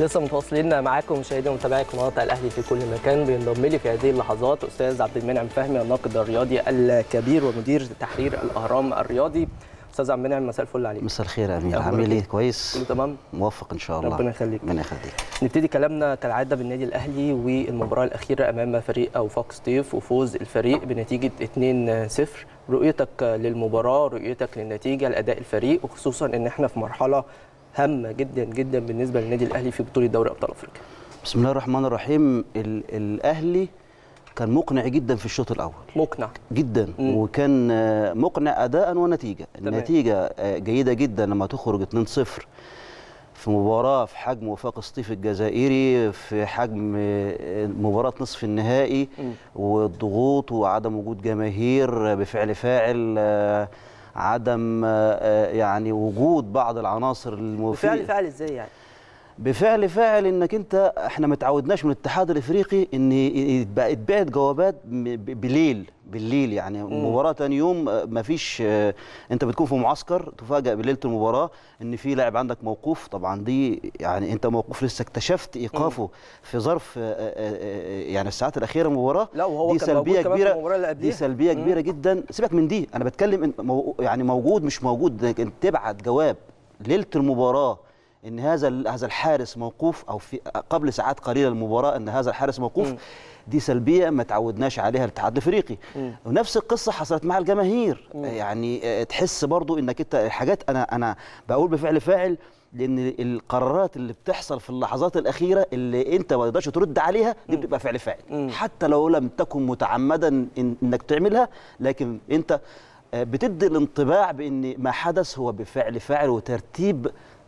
لسه متواصلين معاكم مشاهدي ومتابعي قناه الاهلي في كل مكان بينضم لي في هذه اللحظات استاذ عبد المنعم فهمي الناقد الرياضي الكبير ومدير تحرير الاهرام الرياضي استاذ عبد المنعم مساء الفل عليك مساء الخير يا امير أخبارك عامل إيه؟ ايه كويس كله تمام موفق ان شاء الله ربنا يخليك ربنا يخليك نبتدي كلامنا كالعاده بالنادي الاهلي والمباراه الاخيره امام فريق اوفاق سطيف وفوز الفريق بنتيجه 2-0 رؤيتك للمباراه رؤيتك للنتيجه لاداء الفريق وخصوصا ان احنا في مرحله هامه جدا جدا بالنسبه للنادي الاهلي في بطوله دوري ابطال افريقيا بسم الله الرحمن الرحيم ال الاهلي كان مقنع جدا في الشوط الاول مقنع جدا مم. وكان آه، مقنع اداء ونتيجه تمام. النتيجه آه، جيده جدا لما تخرج 2-0 في مباراه في حجم وفاق سطيف الجزائري في حجم آه، مباراه نصف النهائي مم. والضغوط وعدم وجود جماهير بفعل فاعل آه، عدم آه، آه، يعني وجود بعض العناصر المفيدة بفعل فعل ازاي يعني بفعل فاعل انك انت احنا ما تعودناش من الاتحاد الافريقي ان يتبع- يتبعت جوابات م- ب- بالليل بالليل يعني مم. مباراه تاني يوم آه، ما فيش آه، انت بتكون في معسكر تفاجئ بليله المباراه ان في لاعب عندك موقوف طبعا دي يعني انت موقوف لسه اكتشفت ايقافه في ظرف آه، آه، آه، يعني الساعات الاخيره من المباراه لا وهو دي كان موجود سلبيه كمان في كبيره المباراه اللي دي قبليها سلبيه مم. كبيره جدا سيبك من دي انا بتكلم إن مو يعني موجود مش موجود لكن تبعت جواب ليله المباراه ان هذا ال- هذا الحارس موقوف او في قبل ساعات قليله المباراه ان هذا الحارس موقوف مم. دي سلبيه ما تعودناش عليها الاتحاد الافريقي مم. ونفس القصه حصلت مع الجماهير مم. يعني آه، تحس برضو انك انت الحاجات انا انا بقول بفعل فاعل لان القرارات اللي بتحصل في اللحظات الاخيره اللي انت ما تقدرش ترد عليها دي بتبقى فعل فاعل مم. حتى لو لم تكن متعمدا إن انك تعملها لكن انت آه، بتدي الانطباع بان ما حدث هو بفعل فاعل وترتيب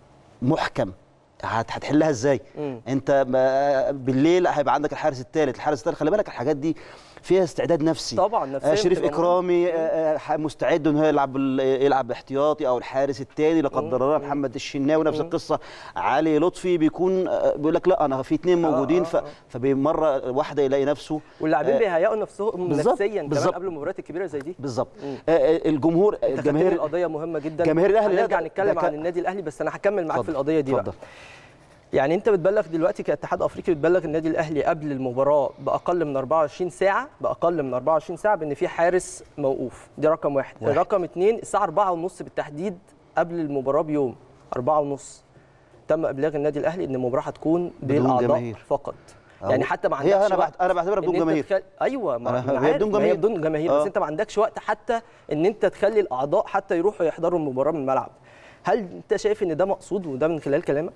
محكم هت- هتحلها ازاي مم. انت ما- بالليل هيبقى عندك الحارس الثالث الحارس الثالث خلي بالك الحاجات دي فيها استعداد نفسي طبعا نفسيا آه، شريف بتبقى اكرامي آه، آه، ح- مستعد انه يلعب ال- يلعب احتياطي او الحارس الثاني لا قدر الله محمد الشناوي نفس القصه علي لطفي بيكون آه، بيقول لك لا انا في اثنين آه، موجودين آه، ف- آه. فبمره واحده يلاقي نفسه واللاعبين آه، بيهيئوا نفسهم بالظبط، نفسيا كمان بالظبط. قبل المباريات الكبيره زي دي بالظبط مم. آه، آه، الجمهور انت خدتني الجماهير القضيه مهمه جدا جماهير الأهلي لا، هنرجع ده- نتكلم ده عن كان- النادي الاهلي بس انا هكمل معاك في اتفضل، القضيه دي بقى اتفضل. يعني انت بتبلغ دلوقتي كاتحاد افريقي بتبلغ النادي الاهلي قبل المباراه باقل من 24 ساعه باقل من 24 ساعه بان في حارس موقوف دي رقم واحد, واحد. رقم اثنين الساعه 4:30 بالتحديد قبل المباراه بيوم 4:30 تم ابلاغ النادي الاهلي ان المباراه هتكون بدون بالاعضاء جماهير. فقط أهو. يعني حتى ما هي عندكش أنا وقت بعت- أنا بعتبرها بدون إن أنت جماهير. تخل... ايوه ما أنا- أنا هي عارف، بدون ما هي جماهير. بدون جماهير آه. بس انت ما عندكش وقت حتى ان انت تخلي الاعضاء حتى يروحوا يحضروا المباراه من الملعب هل انت شايف ان ده مقصود وده من خلال كلامك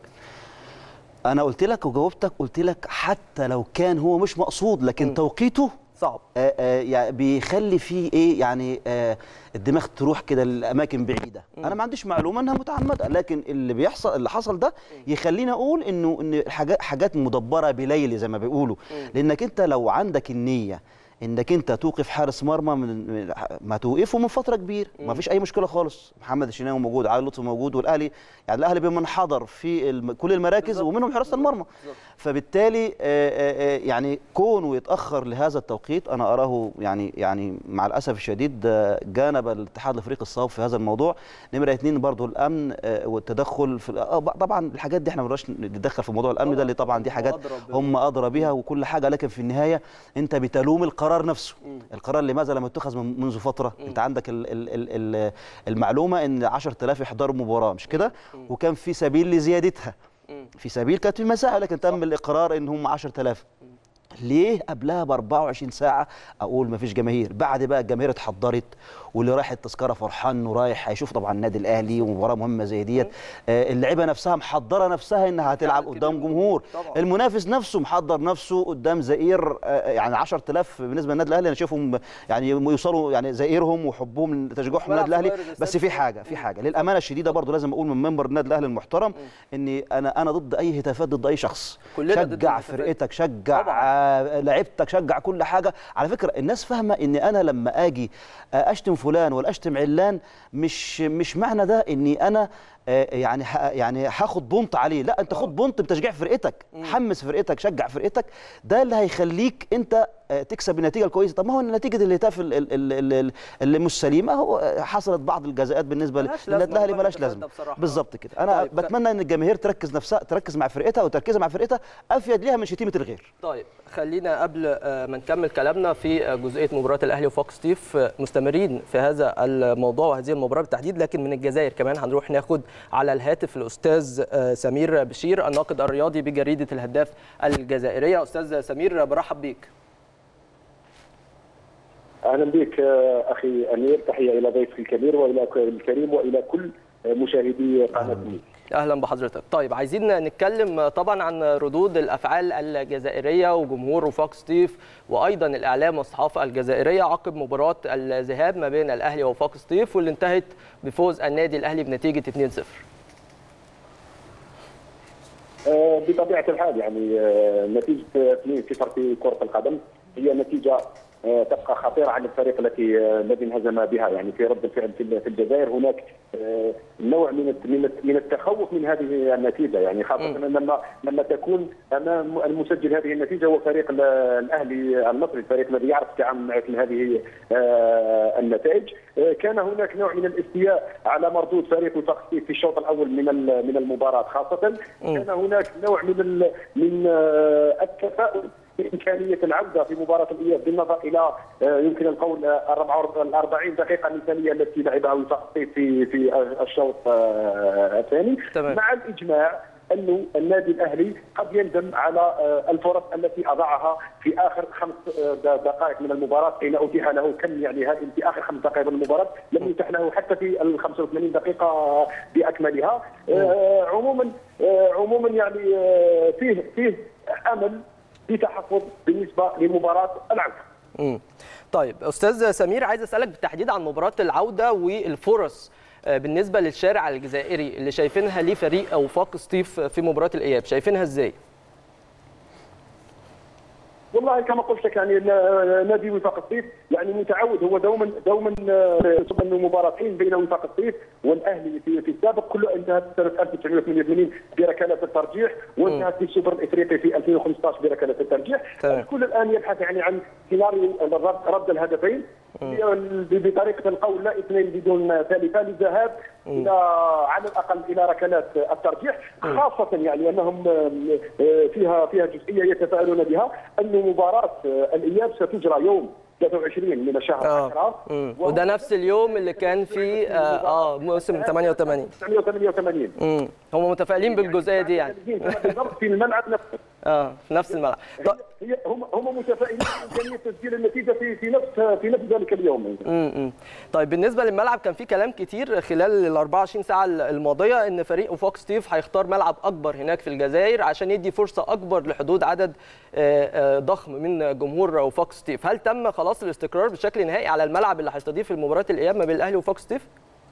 انا قلت لك وجاوبتك قلت لك حتى لو كان هو مش مقصود لكن مم. توقيته صعب آه، آه، يعني بيخلي فيه ايه يعني آه، الدماغ تروح كده لاماكن بعيده انا ما عنديش معلومه انها متعمده لكن اللي بيحصل اللي حصل ده يخليني اقول انه ان الحاجات حاجات مدبره بليل زي ما بيقولوا لانك انت لو عندك النيه انك انت توقف حارس مرمى من من- ما توقفه من فتره كبيره ما فيش اي مشكله خالص محمد الشناوي موجود علي لطفي موجود والاهلي يعني الاهلي بمنحدر في الم... كل المراكز بالظبط. ومنهم حراسه المرمى فبالتالي آه، آه، آه، يعني كونه يتاخر لهذا التوقيت انا اراه يعني يعني مع الاسف الشديد آه، جانب الاتحاد الافريقي الصواب في هذا الموضوع نمره اثنين برضو الامن آه، والتدخل في آه، طبعا الحاجات دي احنا ما بنقدرش نتدخل في موضوع الامن ده اللي طبعا دي حاجات أدرى ب- هم ادرى بيها وكل حاجه لكن في النهايه انت بتلوم القرار نفسه القرار لماذا لم يتخذ من- منذ فتره انت عندك ال ال ال ال المعلومه ان 10000 يحضروا مباراه مش كده وكان في سبيل لزيادتها في سبيل كانت في مساحه لكن تم الاقرار ان هم 10000 ليه قبلها ب 24 ساعه اقول ما فيش جماهير بعد بقى الجماهير اتحضرت واللي رايح التذكره فرحان انه رايح هيشوف طبعا النادي الاهلي ومباراه مهمه زي ديت آه، اللعيبه نفسها محضره نفسها انها هتلعب كده قدام الجمهور. جمهور طبعاً. المنافس نفسه محضر نفسه قدام زئير آه، يعني 10000 بالنسبه للنادي الاهلي انا شايفهم يعني يوصلوا يعني زئيرهم وحبهم لتشجيعهم ملعب النادي الاهلي صغير زي بس استاد في القاهرة. حاجه في حاجه للامانه الشديده برضو لازم اقول من منبر النادي الاهلي المحترم اني انا انا ضد اي هتافات ضد اي شخص كلنا ضد شجع الهتافات. فرقتك شجع طبعاً. آه، لعيبتك شجع كل حاجه على فكره الناس فاهمه ان انا لما اجي آه، اشتم فلان ولا اشتم علان مش مش معنى ده اني انا آه، يعني ه- يعني هاخد بونت عليه لا انت خد بونت بتشجيع فرقتك حمس فرقتك شجع فرقتك ده اللي هيخليك انت آه، تكسب النتيجه الكويسه طب ما هو نتيجه الهتاف ال- ال- ال- ال- اللي مش سليمه هو آه، حصلت بعض الجزاءات بالنسبه ملهاش للنادي لازمة الاهلي والله ملاش الاتفاق لازمه ده بصراحة. بالظبط كده انا طيب، بتمنى ان الجماهير تركز نفسها تركز مع فرقتها وتركيزها مع فرقتها افيد ليها من شتيمه الغير طيب خلينا قبل آه، ما نكمل كلامنا في آه، جزئيه مباراه الاهلي وفوكس تيف آه، مستمرين في هذا الموضوع وهذه المباراه بالتحديد لكن من الجزائر كمان هنروح ناخد على الهاتف الاستاذ آه، سمير بشير الناقد الرياضي بجريده الهداف الجزائريه استاذ سمير برحب بيك اهلا بك آه، اخي امير تحيه الى ضيفك الكبير والى ك- الكريم والى كل آه، مشاهدي قناه ميك. اهلا بحضرتك طيب عايزين نتكلم طبعا عن ردود الافعال الجزائريه وجمهور فوكس تيف وايضا الاعلام والصحافه الجزائريه عقب مباراه الذهاب ما بين الاهلي وفوكس تيف واللي انتهت بفوز النادي الاهلي بنتيجه 2-0 آه، بطبيعه الحال يعني آه، نتيجه 2-0 في كره القدم هي نتيجه آه، تبقى خطيره على الفريق التي آه، الذي انهزم بها يعني في رد الفعل في في الجزائر هناك آه، نوع من الت- من الت- من التخوف من هذه النتيجه يعني خاصه لما لما تكون امام المسجل هذه النتيجه هو فريق ال- الاهلي المصري الفريق الذي يعرف التعامل مع مثل هذه آه، النتائج آه، كان هناك نوع من الاستياء على مردود فريق التقسيم في الشوط الاول من ال- من المباراه خاصه كان هناك نوع من ال- من آه، التفاؤل بامكانيه العوده في مباراه الاياب بالنظر الى آه، يمكن القول آه، 44 دقيقه مثاليه التي لعبها وفاق في في الشوط آه، الثاني تمام. مع الاجماع انه النادي الاهلي قد يندم على آه، الفرص التي اضاعها في اخر خمس آه، د- دقائق من المباراه حين اتيح له كم يعني هذه في اخر خمس دقائق من المباراه لم يتح له حتى في ال 85 دقيقه باكملها آه، عموما آه، عموما يعني آه، فيه فيه امل في تحفظ بالنسبه لمباراه العوده مم. طيب استاذ سمير عايز اسالك بالتحديد عن مباراه العوده والفرص آه، بالنسبه للشارع الجزائري اللي شايفينها ليه فريق او فاق سطيف في مباراه الاياب شايفينها ازاي والله كما قلت لك يعني ن- نادي وفاق الصيف يعني متعود هو دوما دوما آه، انه مباراتين بين وفاق الصيف والاهلي في, في السابق كله انتهت سنه 1988 بركلات الترجيح وانتهت في السوبر الافريقي في 2015 بركلات الترجيح تمام. الكل الان يبحث يعني عن سيناريو الرد رد الهدفين ب- بطريقه القول لا اثنين بدون ثالثه للذهاب الى على الاقل الى ركلات الترجيح خاصه يعني انهم آه، فيها فيها جزئيه يتفائلون بها ان مباراه آه، الاياب ستجرى يوم 23 من الشهر اه 10 مم. وده نفس اليوم اللي كان فيه اه, آه موسم 88 1988 امم هم متفائلين بالجزئيه دي يعني بالضبط في الملعب نفسه اه في نفس الملعب طيب هي هم هم متفائلين بامكانيه تسجيل النتيجه في في نفس في نفس ذلك اليوم امم طيب بالنسبه للملعب كان في كلام كتير خلال ال 24 ساعه الماضيه ان فريق فوكس تيف هيختار ملعب اكبر هناك في الجزائر عشان يدي فرصه اكبر لحدود عدد آه، آه، ضخم من جمهور فوكس تيف هل تم خلاص الاستقرار بشكل نهائي على الملعب اللي هيستضيف المباراه الاياب ما بين الاهلي وفوكس تيف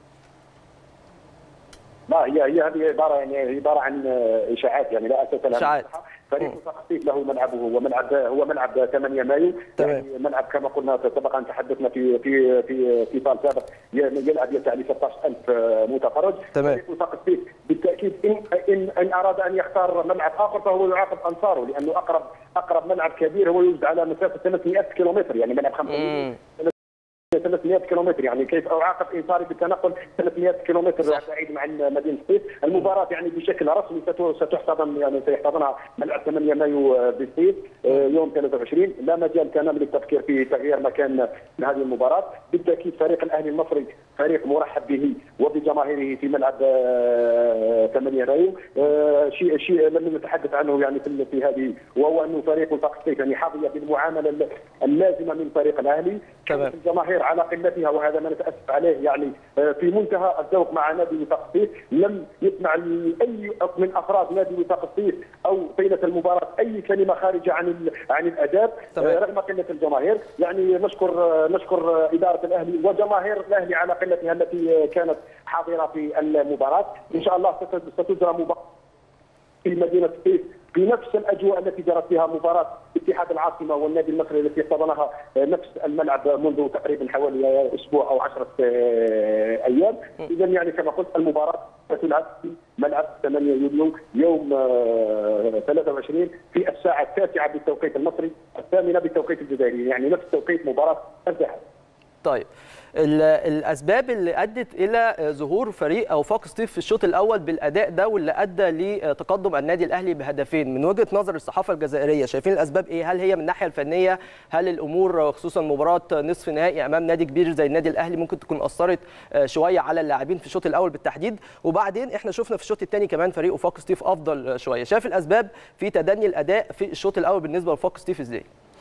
لا هي هي هذه عباره يعني عباره عن آه، اشاعات يعني لا اساس لها إشاعات. من الصحة. فريق تخطيط له ملعبه هو ملعب هو ملعب 8 مايو تمام. يعني ملعب كما قلنا سبق ان تحدثنا في في في في فال سابق يلعب يسع ل 16000 متفرج تمام. فريق تخطيط بالتاكيد ان ان ان اراد ان يختار ملعب اخر فهو يعاقب انصاره لانه اقرب اقرب ملعب كبير هو يوجد على مسافه 300 كيلومتر يعني ملعب 5 مم. 300 كيلومتر يعني كيف اعاقب انصاري بالتنقل 300 كيلومتر صح. بعيد عن مدينه سيف المباراه يعني بشكل رسمي ست- ستحتضن يعني سيحتضنها ملعب 8 مايو بسيف آه، يوم 23 لا مجال كان للتفكير في تغيير مكان هذه المباراه بالتاكيد فريق الاهلي المصري فريق مرحب به وبجماهيره في ملعب آه، 8 مايو آه، شيء شيء لم نتحدث عنه يعني في في هذه وهو انه فريق وفاق الصيف يعني حظي بالمعامله اللازمه من فريق الاهلي تمام. كانت الجماهير على قلتها وهذا ما نتاسف عليه يعني آه، في منتهى الذوق مع نادي وفاق الصيف لم يسمع اي من افراد نادي وفاق الصيف او طيله المباراه اي كلمه خارجه عن ال- عن الاداب تمام. آه، رغم قله الجماهير يعني نشكر آه، نشكر آه، اداره الاهلي وجماهير الاهلي على قلتها التي آه، كانت حاضره في المباراه ان شاء الله ست- ستجرى مباراه في مدينه سيف بنفس الاجواء التي جرت فيها مباراه اتحاد العاصمه والنادي المصري التي احتضنها نفس الملعب منذ تقريبا حوالي اسبوع او 10 ايام اذا يعني كما قلت المباراه ستلعب في ملعب 8 يوليو يوم آه، 23 في الساعه التاسعه بالتوقيت المصري الثامنه بالتوقيت الجزائري يعني نفس توقيت مباراه الذهاب طيب ال- الاسباب اللي ادت الى ظهور فريق او فاق سطيف في الشوط الاول بالاداء ده واللي ادى لتقدم النادي الاهلي بهدفين من وجهه نظر الصحافه الجزائريه شايفين الاسباب ايه هل هي من الناحيه الفنيه هل الامور خصوصا مباراه نصف نهائي امام نادي كبير زي النادي الاهلي ممكن تكون اثرت شويه على اللاعبين في الشوط الاول بالتحديد وبعدين احنا شفنا في الشوط الثاني كمان فريق وفاق سطيف افضل شويه شايف الاسباب في تدني الاداء في الشوط الاول بالنسبه لفاق سطيف ازاي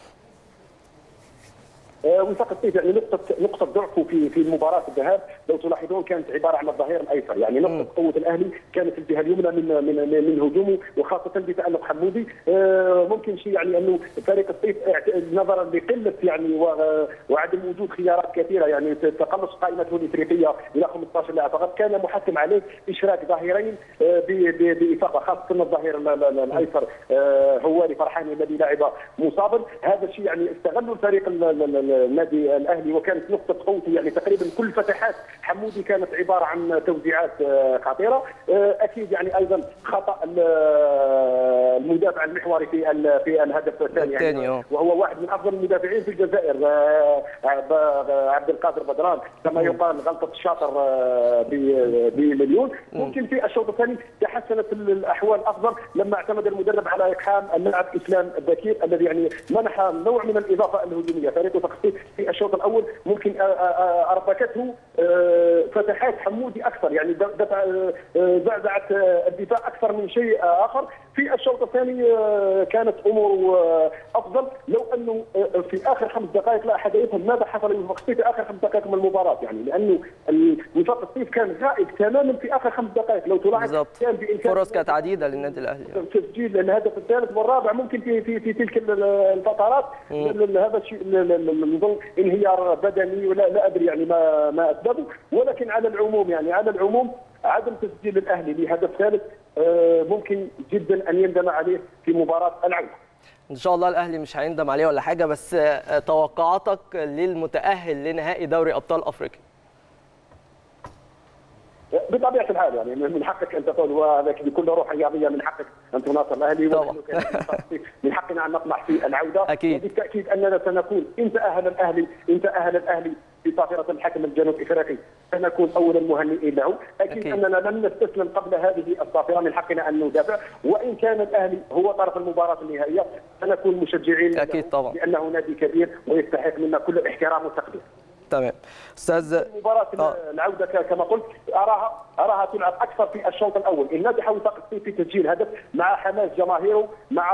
آه، وفاق الصيف يعني نقطة نقطة ضعفه في في مباراة الذهاب لو تلاحظون كانت عبارة عن الظهير الأيسر يعني نقطة قوة الأهلي كانت الجهة اليمنى من من من, من هجومه وخاصة بتألق حمودي آه، ممكن شيء يعني أنه فريق الصيف اعت- نظرا لقلة يعني و- وعدم وجود خيارات كثيرة يعني تقلص قائمته الإفريقية إلى 15 لاعب فقط كان محتم عليه إشراك ظهيرين آه، ب- ب- بإفاقة خاصة الظهير ال- ال- الأيسر آه، هواري فرحاني الذي لعب مصابا هذا الشيء يعني استغلوا الفريق ال- ال- ال- النادي الاهلي وكانت نقطه قوته يعني تقريبا كل فتحات حمودي كانت عباره عن توزيعات آه، خطيره آه، اكيد يعني ايضا خطا ال- المدافع المحوري في ال- في الهدف الثاني الثاني، يعني آه. وهو واحد من افضل المدافعين في الجزائر آه، ب- عبد القادر بدران كما يقال غلطه الشاطر آه، ب- بمليون ممكن في الشوط الثاني تحسنت ال- الاحوال افضل لما اعتمد المدرب على اقحام اللاعب اسلام البكير الذي يعني منح نوع من الاضافه الهجوميه فريق تخطيط في الشوط الاول ممكن آه، آه، آه، اربكته آه، فتحات حمودي اكثر يعني د- دفع آه، آه، زعزعت آه، الدفاع اكثر من شيء آه، اخر في الشوط الثاني آه، كانت امور آه، افضل لو انه آه، في اخر خمس دقائق لا احد يفهم ماذا حصل لوفاق ستيف في اخر خمس دقائق من المباراه يعني لانه ال- وفاق ستيف كان غائب تماما في اخر خمس دقائق لو تلاحظ بالظبط كان بامكان فرص كانت عديده للنادي الاهلي تسجيل الهدف الثالث والرابع ممكن في في في تلك ال- الفترات ل- ل- هذا الشيء ل- ل- ل- نظن انهيار بدني ولا لا ادري يعني ما ما اسبابه ولكن على العموم يعني على العموم عدم تسجيل الاهلي لهدف ثالث آه، ممكن جدا ان يندم عليه في مباراه العوده ان شاء الله الاهلي مش هيندم عليه ولا حاجه بس آه، توقعاتك للمتاهل لنهائي دوري ابطال افريقيا بطبيعه الحال يعني من حقك ان تقول وهذاك بكل روح رياضيه من حقك ان تناصر الاهلي طبعا. ونحن كنادي من حقنا ان نطمح في العوده أكيد. وبالتاكيد اننا سنكون ان تاهل الاهلي ان تاهل الاهلي في صافره الحكم الجنوب افريقي سنكون اولا مهنئين له اكيد, أكيد. اننا لن نستسلم قبل هذه الصافره من حقنا ان ندافع وان كان الاهلي هو طرف المباراه النهائيه سنكون مشجعين له أكيد طبعا. لانه نادي كبير ويستحق منا كل الاحترام والتقدير تمام استاذ مباراة آه. العودة ك- كما قلت أراها أراها تلعب أكثر في الشوط الأول، إن نجح وفاق الصيف في تسجيل هدف مع حماس جماهيره مع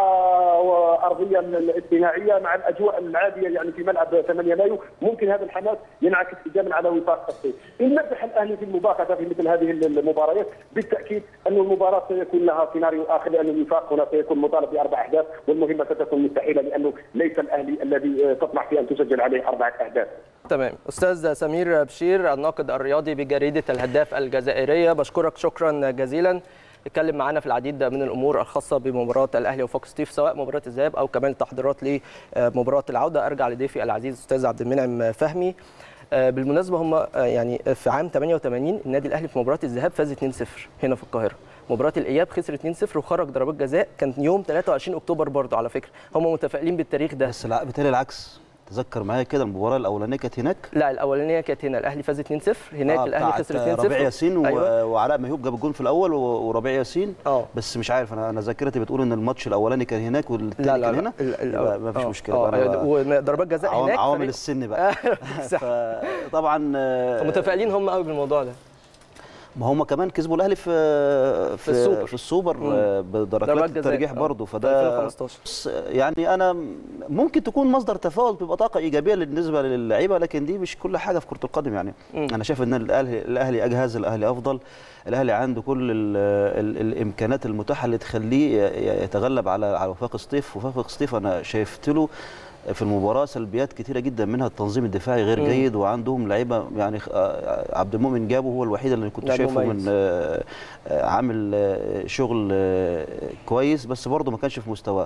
أرضية الاصطناعية مع الأجواء العادية يعني في ملعب 8 مايو، ممكن هذا الحماس ينعكس إيجابا على وفاق الصيف. إن نجح الأهلي في المباغتة في مثل هذه المباريات بالتأكيد أن المباراة سيكون لها سيناريو آخر لأن الوفاق هنا سيكون مطالب بأربع أهداف والمهمة ستكون مستحيلة لأنه ليس الأهلي الذي تطمح في أن تسجل عليه أربعة أهداف. تمام استاذ سمير بشير الناقد الرياضي بجريده الهداف الجزائريه بشكرك شكرا جزيلا اتكلم معانا في العديد من الامور الخاصه بمباراه الاهلي وفوكس ستيف سواء مباراه الذهاب او كمان التحضيرات لمباراه العوده ارجع لضيفي العزيز استاذ عبد المنعم فهمي آه، بالمناسبه هم آه، يعني في عام 88 النادي الاهلي في مباراه الذهاب فاز 2-0 هنا في القاهره مباراه الاياب خسر 2-0 وخرج ضربات جزاء كان يوم 23 اكتوبر برضه على فكره هم متفائلين بالتاريخ ده بس لا بالتالي العكس تذكر معايا كده المباراه الاولانيه كانت هناك لا الاولانيه كانت هنا الاهلي فاز 2-0 هناك آه، الاهلي بتاعت خسر 2-0 ربيع ياسين و... أيوة. وعلاء ميهوب جاب الجون في الاول و... وربيع ياسين اه بس مش عارف انا انا ذاكرتي بتقول ان الماتش الاولاني كان هناك والثاني لا لا كان لا هنا ال- ال- يبقى ما فيش آه، مشكله آه، بقى أنا بقى وضربات جزاء عوام- هناك عوامل فريق- السن بقى صح. فطبعا آه، متفائلين هم قوي بالموضوع ده ما هم كمان كسبوا الاهلي في في السوبر. في السوبر مم. آه، ضربات بدرجات جزاء. الترجيح آه. برضه في فده 2015 بس يعني انا ممكن تكون مصدر تفاؤل تبقى طاقه ايجابيه بالنسبه للعيبه لكن دي مش كل حاجه في كره القدم يعني مم. انا شايف ان الاهلي الاهلي اجهز الاهلي افضل الاهلي عنده كل ال ال الامكانات المتاحه اللي تخليه ي- يتغلب على على وفاق سطيف وفاق سطيف انا شايفت له في المباراه سلبيات كتيره جدا منها التنظيم الدفاعي غير جيد وعندهم لعيبه يعني آه، عبد المؤمن جابه هو الوحيد اللي كنت لاعب شايفه مميز. من آه، آه، عامل آه، شغل آه، كويس بس برضه ما كانش في مستواه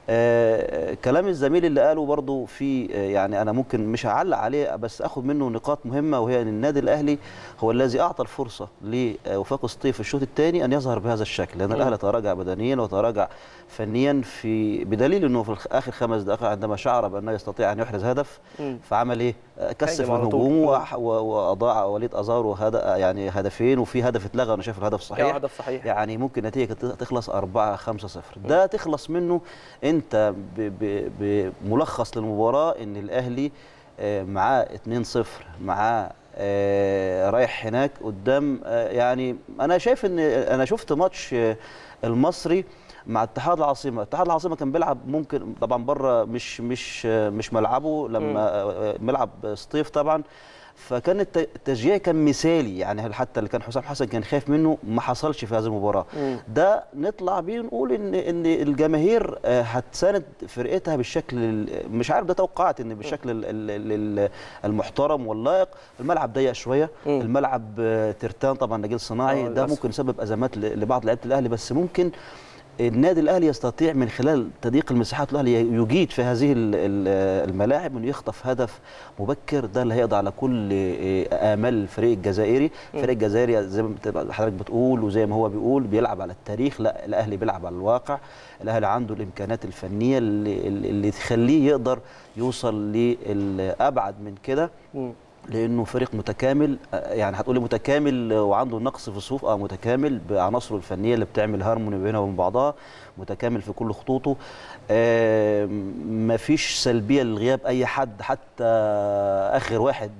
آه، كلام الزميل اللي قاله برضه في آه، يعني انا ممكن مش هعلق عليه بس اخد منه نقاط مهمه وهي ان النادي الاهلي هو الذي اعطى الفرصه لوفاق سطيف في الشوط الثاني ان يظهر بهذا الشكل لان الاهلي تراجع بدنيا وتراجع فنيا في بدليل انه في الخ- اخر خمس دقائق عندما شعر بانه يستطيع ان يحرز هدف مم. فعمل ايه؟ آه، كثف هاجم على طول. الهجوم وح- و- واضاع وليد ازارو هد... يعني هدفين وفي هدف اتلغى وانا شايف الهدف صحيح يا هدف صحيح يعني ممكن النتيجه كانت تخلص 4 5 0 ده تخلص منه انت ب- ب- بملخص للمباراه ان الاهلي آه، معاه 2 0 معاه آه، رايح هناك قدام آه، يعني انا شايف ان انا شفت ماتش آه، المصري مع اتحاد العاصمه، اتحاد العاصمه كان بيلعب ممكن طبعا بره مش مش آه، مش ملعبه لما آه، آه، ملعب سطيف طبعا فكان الت- التشجيع كان مثالي يعني حتى اللي كان حسام حسن كان خايف منه ما حصلش في هذه المباراه مم. ده نطلع بيه نقول ان ان الجماهير آه، هتساند فرقتها بالشكل ال- مش عارف ده توقعت ان بالشكل ال- ال- ال- المحترم واللائق الملعب ضيق شويه مم. الملعب آه، ترتان طبعا نجيل صناعي آه، ده للأسف. ممكن يسبب ازمات ل- لبعض لعيبه الاهلي بس ممكن النادي الاهلي يستطيع من خلال تضييق المساحات الاهلي يجيد في هذه ال- ال- الملاعب انه يخطف هدف مبكر ده اللي هيقضي على كل آه، امال الفريق الجزائري الفريق الجزائري زي ما بت- حضرتك بتقول وزي ما هو بيقول بيلعب على التاريخ لا الاهلي بيلعب على الواقع الاهلي عنده الامكانيات الفنيه اللي, اللي تخليه يقدر يوصل لابعد من كده مم. لانه فريق متكامل آه، يعني هتقولي متكامل وعنده نقص في الصفوف اه متكامل بعناصره الفنيه اللي بتعمل هارموني بينها وبين بعضها متكامل في كل خطوطه آه مفيش سلبيه لغياب اي حد حتى اخر واحد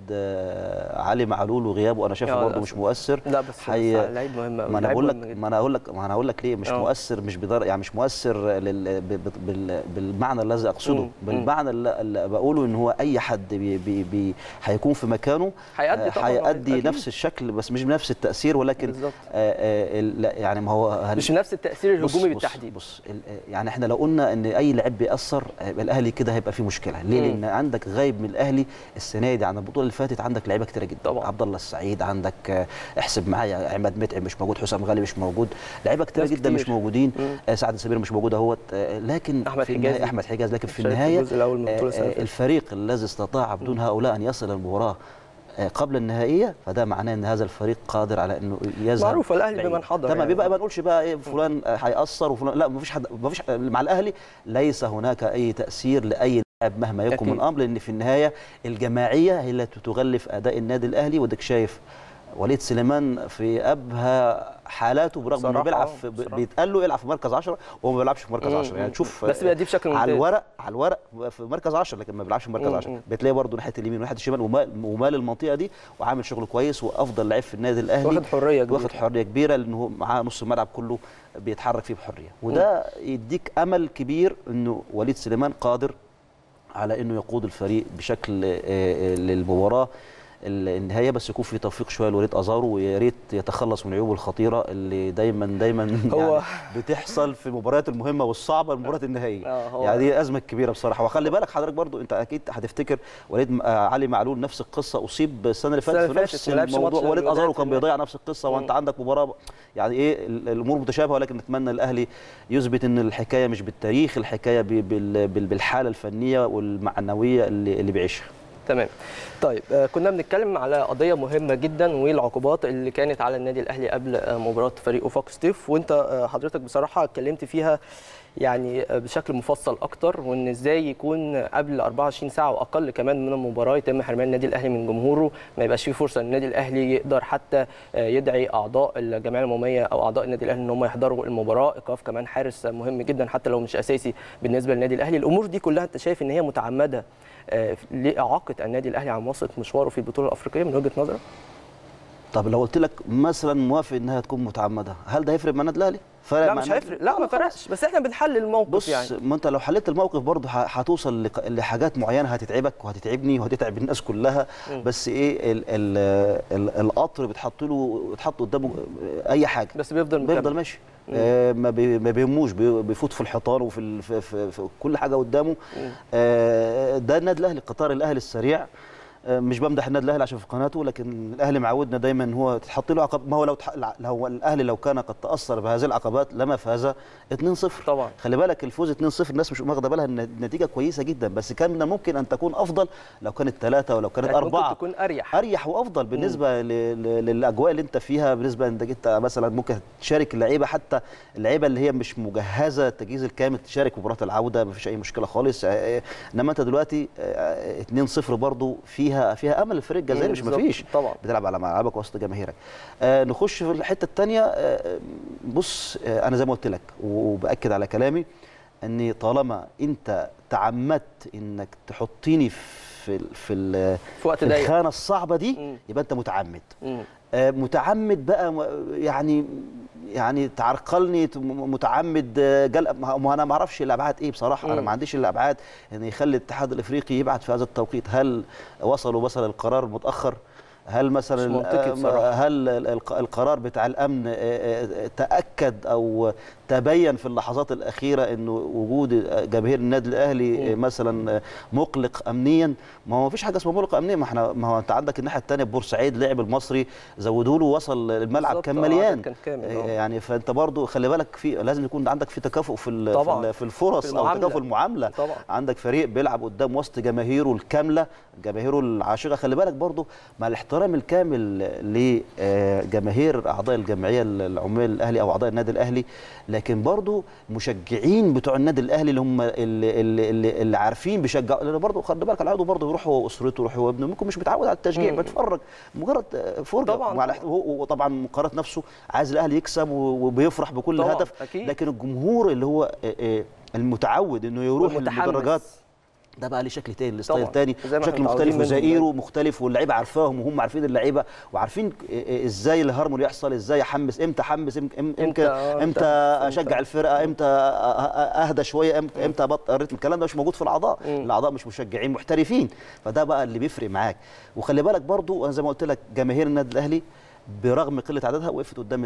آه علي معلول وغيابه انا شايفه يا برضه للأسف. مش مؤثر لا بس حي- بس لعيب مهم أوي، ما انا لعيب بقول لك مهم جدا. ما انا هقول لك ما انا هقول لك ليه مش آه. مؤثر مش بدر يعني مش مؤثر لل... ب... ب... بال... بالمعنى الذي اقصده مم. مم. بالمعنى اللي, اللي بقوله ان هو اي حد بي... بي... بي... هيكون في مكانه هيأدي آه، طبعاً، هيأدي أكيد. نفس الشكل بس مش بنفس التأثير ولكن بالظبط. آه آه ال- لا يعني ما هو هل- مش نفس التأثير بص- الهجومي بص- بالتحديد بص ال- آه، يعني احنا لو قلنا ان اي لعيب بيأثر هيبقى الاهلي كده هيبقى فيه مشكله ليه؟ مم. لان عندك غايب من الاهلي السنه دي عن البطوله اللي فاتت عندك لعيبه كتيره جدا طبعاً. عبد الله السعيد عندك آه، احسب معايا عماد متعب مش موجود حسام غالي مش موجود لعيبه كتيره ناس جدا كتير. مش موجودين مم. آه، سعد السمير مش موجود اهوت آه، لكن أحمد في النهاية حجازي. احمد حجاز لكن في شارك في النهايه الجزء الأول من البطولة السنة اللي آه، فاتت. الفريق الذي استطاع بدون هؤلاء ان يصل المباراه آه، قبل النهائيه فده معناه ان هذا الفريق قادر على انه يذهب معروف الأهلي بعيد. بمن حضر تمام يعني. يبقى ما نقولش بقى ايه فلان آه، هيأثر وفلان لا مفيش حد مفيش مع الاهلي ليس هناك اي تأثير لاي لاعب مهما يكن أكيد. من امر لان في النهايه الجماعيه هي التي تغلف اداء النادي الاهلي وديك شايف وليد سليمان في ابهى حالاته برغم انه بصراحة بيلعب آه، في بصراحة. بيتقال له العب في مركز 10 وهو ما بيلعبش في مركز مم، 10 يعني مم. تشوف بس بيأديه بشكل على ممتاز. الورق على الورق في مركز 10 لكن ما بيلعبش في مركز مم، 10 مم. بتلاقيه برضه ناحيه اليمين وناحيه الشمال ومال ومال المنطقه دي وعامل شغل كويس وافضل لعيب في النادي الاهلي واخد حرية كبيرة. واخد حريه كبيره لانه هو معاه نص الملعب كله بيتحرك فيه بحريه وده يديك امل كبير انه وليد سليمان قادر على انه يقود الفريق بشكل آه، آه، للمباراه النهايه بس يكون في توفيق شويه لوليد ازارو ويا ريت يتخلص من عيوبه الخطيره اللي دايما دايما هو- يعني بتحصل في المباريات المهمه والصعبه المباريات النهائيه آه، هو- يعني دي ازمه كبيره بصراحه وخلي بالك حضرتك برضو انت اكيد هتفتكر وليد م- آه، علي معلول نفس القصه اصيب السنه اللي السنة فاتت في اللي نفس فاتت ما لعبش الموضوع ماتش وليد ازارو الوداد كان في بيضيع نفس القصه وانت مم. عندك مباراه يعني ايه ال- الامور متشابهه ولكن نتمنى الاهلي يثبت ان الحكايه مش بالتاريخ الحكايه ب- بال- بال- بالحاله الفنيه والمعنويه اللي اللي بيعيشها تمام طيب آه، كنا بنتكلم على قضيه مهمه جدا والعقوبات اللي كانت على النادي الاهلي قبل آه، مباراه فريق وفاق ستيف وانت آه، حضرتك بصراحه اتكلمت فيها يعني آه، بشكل مفصل اكتر وان ازاي يكون قبل 24 ساعه واقل كمان من المباراه يتم حرمان النادي الاهلي من جمهوره ما يبقاش فيه فرصه ان النادي الاهلي يقدر حتى آه، يدعي اعضاء الجمعيه العموميه او اعضاء النادي الاهلي ان هم يحضروا المباراه ايقاف كمان حارس مهم جدا حتى لو مش اساسي بالنسبه للنادي الاهلي الامور دي كلها انت شايف ان هي متعمده آه، لاعاقه النادي الاهلي عن مواصله مشواره في البطوله الافريقيه من وجهه نظرك؟ طب لو قلت لك مثلا موافق انها تكون متعمده هل ده هيفرق مع النادي الاهلي فرق لا مع مش النادي؟ هيفرق لا ما فرقش بس احنا بنحلل الموقف بص يعني ما انت لو حليت الموقف برضه ه- هتوصل لق- لحاجات معينه هتتعبك وهتتعبني وهتتعب الناس كلها بس ايه ال ال ال القطر بتحط له بتحط قدامه اي حاجه بس بيفضل بيفضل مكمل ماشي آه ما بي- ما بيهموش بي- بيفوت في الحيطان وفي ال- في, في, في كل حاجه قدامه آه ده النادي الاهلي قطار الاهلي السريع آه، مش بمدح النادي الاهلي عشان في قناته لكن الاهلي معودنا دايما ان هو تحط له عقب ما هو لو تح... لو الاهلي لو كان قد تاثر بهذه العقبات لما فاز 2-0 طبعا. خلي بالك الفوز 2-0 الناس مش واخده بالها ان النتيجه كويسه جدا بس كان من الممكن ان تكون افضل لو كانت ثلاثه ولو كانت كانت اربعه ممكن تكون اريح اريح وافضل بالنسبه ل- ل- للاجواء اللي انت فيها بالنسبه انك انت مثلا ممكن تشارك اللعيبه حتى اللعيبه اللي هي مش مجهزه التجهيز الكامل تشارك مباراه العوده مفيش اي مشكله خالص آه، انما انت دلوقتي آه، 2-0 برضو فيها فيها امل الفريق الجزائري مم، مش بالظبط. مفيش طبعا. بتلعب على ملعبك وسط جماهيرك آه نخش في الحته الثانيه آه بص آه انا زي ما قلت لك وباكد على كلامي ان طالما انت تعمدت انك تحطيني في ال- في ال- في وقت في ضيق. الخانه الصعبه دي مم. يبقى انت متعمد مم. آه، متعمد بقى م- يعني يعني تعرقلني ت- م- متعمد آه، جل ما ما انا ما اعرفش الابعاد ايه بصراحه انا مم. ما عنديش الابعاد ان يخلي الاتحاد الافريقي يبعت في هذا التوقيت هل وصلوا مثلا القرار متاخر هل مثلا مش منطقي آه، بصراحة. هل ال- الق- القرار بتاع الامن آه، آه، تاكد او تبين في اللحظات الاخيره انه وجود جماهير النادي الاهلي مم. مثلا مقلق امنيا ما هو مفيش حاجه اسمها مقلق امنيا ما احنا ما هو انت عندك الناحيه الثانيه بورسعيد لعب المصري زودوا له وصل الملعب بالظبط، كان آه، مليان عدد كان كامل، آه. يعني فانت برضو خلي بالك في لازم يكون عندك في تكافؤ في ال- طبعاً. في ال- في الفرص في او المعاملة. تكافؤ المعامله طبعاً. عندك فريق بيلعب قدام وسط جماهيره الكامله جماهيره العاشقه خلي بالك برضو مع الاحترام الكامل لجماهير اعضاء الجمعيه العمال الاهلي او اعضاء النادي الاهلي لكن برضو مشجعين بتوع النادي الاهلي اللي هم اللي, اللي, اللي, اللي عارفين بيشجعوا لان برضه خلي بالك العضو برضه يروح هو واسرته يروح هو وابنه ممكن مش متعود على التشجيع مم. بيتفرج مجرد آه، فرجه طبعاً. وعلى هو وطبعا مقارنه نفسه عايز الاهلي يكسب و- وبيفرح بكل طبعاً، هدف أكيد. لكن الجمهور اللي هو آه، آه، المتعود انه يروح والمتحمس. المدرجات ده بقى ليه شكل تاني ستايل طبعاً. تاني زي ما شكل احنا مختلف متعودين منه وزائره مختلف واللعيبه عارفاهم وهم عارفين اللعيبه وعارفين إيه- ازاي الهارموني يحصل ازاي احمس امتى احمس إم- إم- إمتى، امتى آه، امتى إمتى- اشجع الفرقه امتى أ- أ- اهدى شويه امتى امتى ابطل الريتم الكلام ده مش موجود في الاعضاء مم. الاعضاء مش مشجعين محترفين فده بقى اللي بيفرق معاك وخلي بالك برضو انا زي ما قلت لك جماهير النادي الاهلي برغم قله عددها وقفت قدام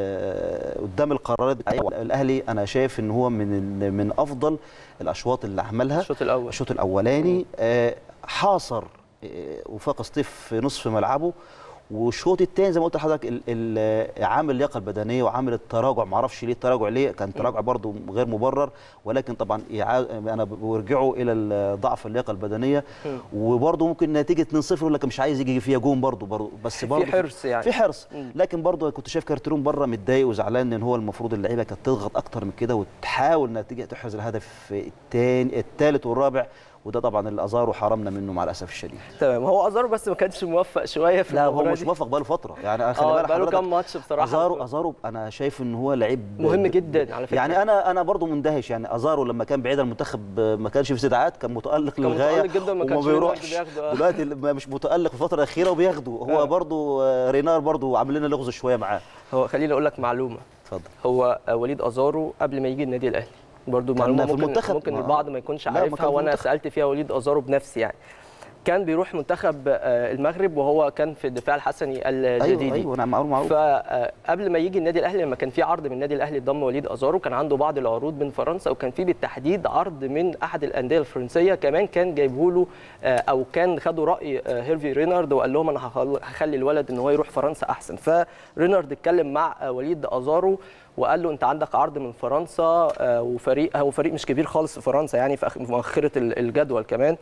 ال- قدام القرارات بتاعت الاهلي انا شايف ان هو من ال- من افضل الاشواط اللي عملها الشوط الأول. الشوط الاولاني آه، حاصر آه، وفاق سطيف في نصف ملعبه والشوط الثاني زي ما قلت لحضرتك ال- ال- عامل اللياقه البدنيه وعامل التراجع ما اعرفش ليه التراجع ليه كان تراجع برضه غير مبرر ولكن طبعا إعادة- انا برجعه الى ال- ضعف اللياقه البدنيه مم. وبرضه ممكن نتيجه 2-0 يقول لك مش عايز يجي فيها جون برضه برضه بس في برضه حرص يعني. في حرص مم. لكن برضه كنت شايف كارتيرون بره متضايق وزعلان ان هو المفروض اللعيبه كانت تضغط اكتر من كده وتحاول انها تيجي تحرز الهدف الثاني الثالث والرابع وده طبعا اللي ازاره حرمنا منه مع الاسف الشديد تمام هو ازارو بس ما كانش موفق شويه في لا هو المباراة مش دي. موفق بقاله فتره يعني خلي اه بالك بقاله حضرتك كام ماتش بصراحه ازارو ازارو انا شايف ان هو لعيب مهم جدا على فكرة. يعني انا انا برضو مندهش يعني ازارو لما كان بعيد عن المنتخب ما كانش في استدعاءات كان متالق كان للغايه متألق جدا، ما وما كانش بيروحش بياخده، آه. دلوقتي اللي مش متالق في الفتره الاخيره وبياخده هو آه. برضو آه، رينار برضو عامل لنا لغز شويه معاه هو خليني اقول لك معلومه اتفضل هو وليد ازارو قبل ما يجي النادي الاهلي برضو كان معلومه في ممكن المنتخب. ممكن ما- البعض ما يكونش لا، ما كان عارفها في وانا المنتخب. سالت فيها وليد ازارو بنفسي يعني كان بيروح منتخب آه، المغرب وهو كان في الدفاع الحسني الجديدي ايوه ايوه انا معروف معروف فقبل ما يجي النادي الاهلي لما كان في عرض من النادي الاهلي ضم وليد ازارو كان عنده بعض العروض من فرنسا وكان في بالتحديد عرض من احد الانديه الفرنسيه كمان كان جايبه له آه، او كان خدوا راي آه، هيرفي رينارد وقال لهم انا هخل- هخلي الولد ان هو يروح فرنسا احسن فرينارد اتكلم مع آه، وليد ازارو وقال له انت عندك عرض من فرنسا آه، وفريق هو فريق مش كبير خالص في فرنسا يعني في آخر- في مؤخره ال- الجدول كمان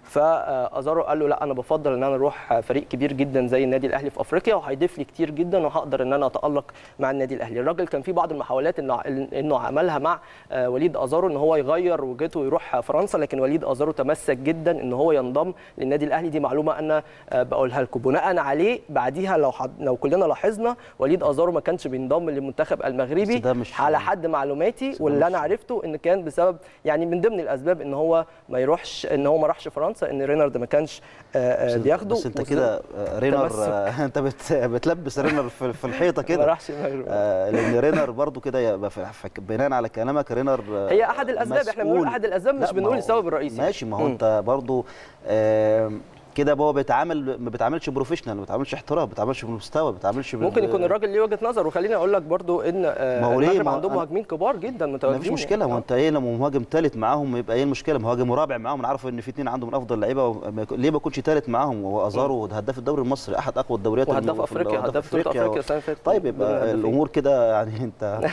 فازارو قال له لا انا بفضل ان انا اروح فريق كبير جدا زي النادي الاهلي في افريقيا وهيضيف لي كتير جدا وهقدر ان انا اتالق مع النادي الاهلي الراجل كان في بعض المحاولات انه انه عملها مع آه، وليد ازارو ان هو يغير وجهته ويروح فرنسا لكن وليد ازارو تمسك جدا ان هو ينضم للنادي الاهلي دي معلومه انا آه، بقولها لكم بناء عليه بعديها لو حد لو كلنا لاحظنا وليد ازارو ما كانش بينضم للمنتخب المغربي بس ده مش- على حد معلوماتي ده واللي مش- انا عرفته ان كان بسبب يعني من ضمن الاسباب ان هو ما يروحش ان هو ما راحش فرنسا ان رينارد ما كانش كانش آه، آه، بياخده بس انت وصل- كده آه، رينر تمسك. آه، انت بت بتلبس رينر في, في الحيطه ما كده راحش مغلوب. آه، لان رينر برضو كده يبقى في- في- بناء على كلامك رينر آه، هي احد الاسباب احنا بنقول مسؤول. احد الاسباب لا، مش ما بنقول هو- السبب الرئيسي ماشي ما هو مم. انت برضو آه، كده هو بيتعامل ما بيتعاملش بروفيشنال ما بيتعاملش احتراف ما بيتعاملش بالمستوى ما بيتعاملش بال- ممكن يكون الراجل ليه وجهه نظر وخليني اقول لك برضو ان آه، ما هو ليه؟ المغرب ما هو عندهم أنا- مهاجمين كبار جدا ما متواجدين فيش مشكله ما هو انت ايه لما مهاجم ثالث معاهم يبقى ايه المشكله مهاجم ورابع معاهم انا عارف ان في اثنين عندهم من افضل اللعيبه وما يكون- ليه ما يكونش ثالث معاهم وهو ازارو هداف الدوري المصري احد اقوى الدوريات وهداف الم- في- افريقيا هداف بطوله افريقيا السنه اللي فاتت طيب ضمن يبقى الهدافين. الامور كده يعني انت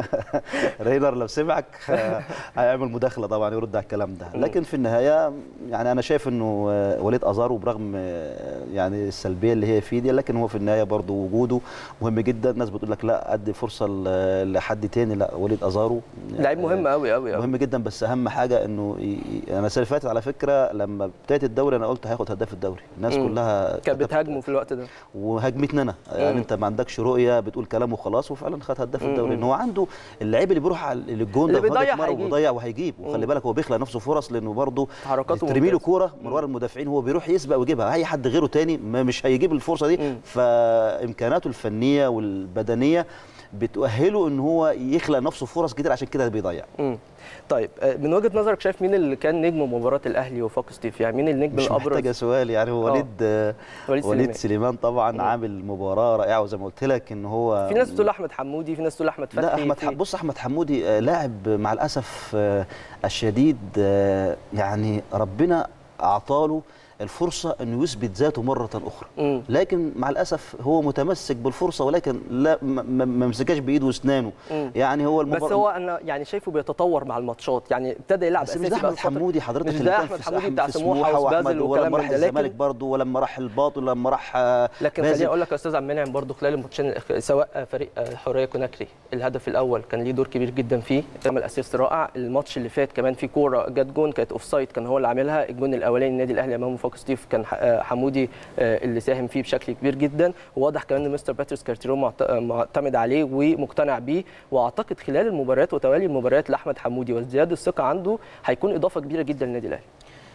رينر لو سمعك آه، هيعمل مداخله طبعا يرد على الكلام ده لكن في النهايه يعني انا شايف انه آه، وليد ازارو برغم آه، يعني السلبيه اللي هي فيه دي لكن هو في النهايه برضه وجوده مهم جدا الناس بتقول لك لا ادي فرصه ل- لحد تاني لا وليد ازارو لعيب مهم قوي قوي قوي مهم جدا بس اهم حاجه انه ي- ي- انا السنه اللي فاتت على فكره لما بدايه الدوري انا قلت هياخد هداف الدوري الناس مم. كلها كانت بتهاجمه في الوقت ده وهاجمتنا انا يعني مم. انت ما عندكش رؤيه بتقول كلام وخلاص وفعلا خد هداف الدوري مم. ان هو عنده اللعيب اللي بيروح على الجون اللي ده وهو بيضيع بيتمرن هيجيب. وبيضيع وهيجيب وخلي مم. بالك هو بيخلق نفسه فرص لانه برضه تحركاته ترمي له ممتازة. كوره من ورا المدافعين هو بيروح يسبق ويجيبها اي حد غيره تاني ما مش هيجيب الفرصه دي مم. فامكاناته الفنيه والبدنيه بتؤهله ان هو يخلق نفسه فرص كتير عشان كده بيضيع مم. طيب آه، من وجهه نظرك شايف مين اللي كان نجم مباراه الاهلي وفاق ستيف يعني مين النجم مش الابرز محتاجه سؤال يعني هو آه. وليد آه، وليد وليد سليمان. سليمان طبعا مم. عامل مباراه رائعه وزي ما قلت لك ان هو في ناس تقول احمد حمودي في ناس تقول احمد فتحي لا احمد في- ح- بص احمد حمودي آه، لاعب مع الاسف آه، الشديد آه، يعني ربنا اعطاله الفرصه انه يثبت ذاته مره اخرى مم. لكن مع الاسف هو متمسك بالفرصه ولكن لا ما- ما ما مسكهاش بايده واسنانه مم. يعني هو بس المباراة هو انا يعني شايفه بيتطور مع الماتشات يعني ابتدى يلعب بس مش اساسي ده احمد بقى فترة- حمودي حضرتك مش اللي ده كان احمد في حمودي ساحة- بتاع في سموحه وأحمد وسبازل ولما والكلام راح من ده الزمالك لكن برضه ولما راح الباط ولما راح آه، لكن بازل. خليني اقول لك يا استاذ عبد المنعم برضه خلال الماتشين الأخ- سواء فريق الحريه كوناكري الهدف الاول كان ليه دور كبير جدا فيه عمل اسيست رائع الماتش اللي فات كمان في كوره جت جون كانت اوف سايد كان هو اللي عاملها الجون الاولاني النادي الاهلي امام وفاق ستيف كان ح- آه، حمودي آه، اللي ساهم فيه بشكل كبير جدا وواضح كمان ان مستر باتريس كارتيرو معت- آه، معتمد عليه ومقتنع بيه واعتقد خلال المباريات وتوالي المباريات لاحمد حمودي وازدياد الثقه عنده هيكون اضافه كبيره جدا للنادي الاهلي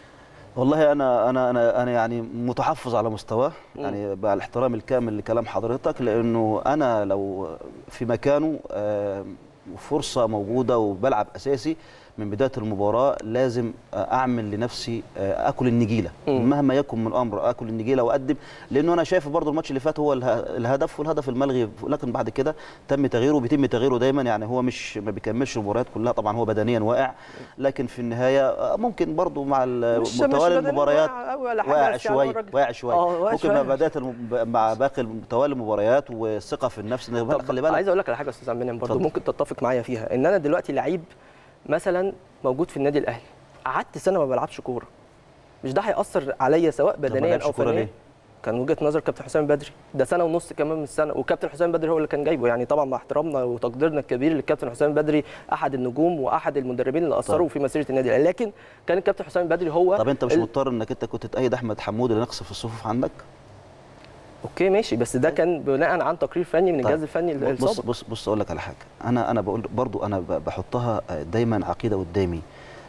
والله انا انا انا انا يعني متحفظ على مستواه يعني مع الاحترام الكامل لكلام حضرتك لانه انا لو في مكانه آه، وفرصه موجوده وبلعب اساسي من بدايه المباراه لازم آه، اعمل لنفسي آه، اكل النجيله مم. مهما يكن من امر اكل النجيله واقدم لانه انا شايف برضو الماتش اللي فات هو اله- الهدف والهدف الملغي لكن بعد كده تم تغييره بيتم تغييره دايما يعني هو مش ما بيكملش المباريات كلها طبعا هو بدنيا واقع لكن في النهايه آه، ممكن برضو مع ال- مش- مش توالي بدنيا المباريات واقع أوي ولا حاجة، واقع بس يعني شويه الراجل- واقع شويه آه، واقع ممكن شوية. مع بدايه الم... مع باقي توالي المباريات والثقه في النفس إن طب خلي بالك عايز اقول لك على حاجه يا استاذ عبد المنعم برضه اتفضل. ممكن تتفق معايا فيها ان انا دلوقتي لعيب مثلا موجود في النادي الاهلي قعدت سنه ما بلعبش كوره مش ده هياثر عليا سواء ما بدنيا لعبش او كورة فنيا ليه؟ كان وجهه نظر كابتن حسام بدري ده سنه ونص كمان من السنه وكابتن حسام بدري هو اللي كان جايبه يعني طبعا مع احترامنا وتقديرنا الكبير للكابتن حسام بدري احد النجوم واحد المدربين اللي اثروا طب. في مسيره النادي الاهلي لكن كان الكابتن حسام بدري هو طب انت مش ال- مضطر انك انت كنت تأيد احمد حمود اللي نقص في الصفوف عندك اوكي ماشي بس ده كان بناء عن تقرير فني من طيب. الجهاز الفني بص السابق بص بص اقول لك على حاجه انا انا بقول برضو انا ب- بحطها دايما عقيده قدامي